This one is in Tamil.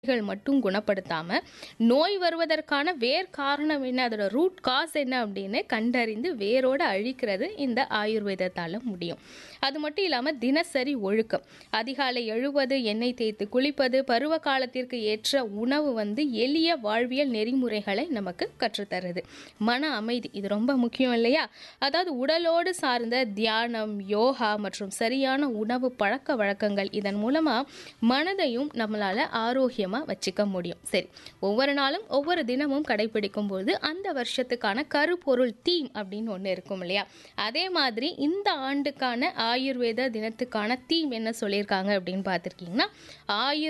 கள் மட்டும் குணப்படுத்தாம நோய் வருவதற்கான வேர் காரணம் என்ன அதோட ரூட் காஸ் என்ன அப்படின்னு கண்டறிந்து வேரோட அழிக்கிறது இந்த ஆயுர்வேதத்தால் முடியும் அது மட்டும் இல்லாமல் தினசரி ஒழுக்கம் அதிகாலை எழுவது எண்ணெய் தேய்த்து குளிப்பது பருவ காலத்திற்கு ஏற்ற உணவு வந்து எளிய வாழ்வியல் நெறிமுறைகளை நமக்கு கற்றுத்தருது மன அமைதி இது ரொம்ப முக்கியம் இல்லையா அதாவது உடலோடு சார்ந்த தியானம் யோகா மற்றும் சரியான உணவு பழக்க வழக்கங்கள் இதன் மூலமாக மனதையும் நம்மளால் ஆரோக்கியமாக வச்சுக்க முடியும் சரி ஒவ்வொரு நாளும் ஒவ்வொரு தினமும் கடைபிடிக்கும் போது அந்த வருஷத்துக்கான கருப்பொருள் தீம் அப்படின்னு ஒன்று இருக்கும் இல்லையா அதே மாதிரி இந்த ஆண்டுக்கான ஆயுர்வேத தினத்துக்கான தீம் என்ன சொல்லியிருக்காங்க அப்படின்னு பார்த்துருக்கீங்கன்னா ஆயுர்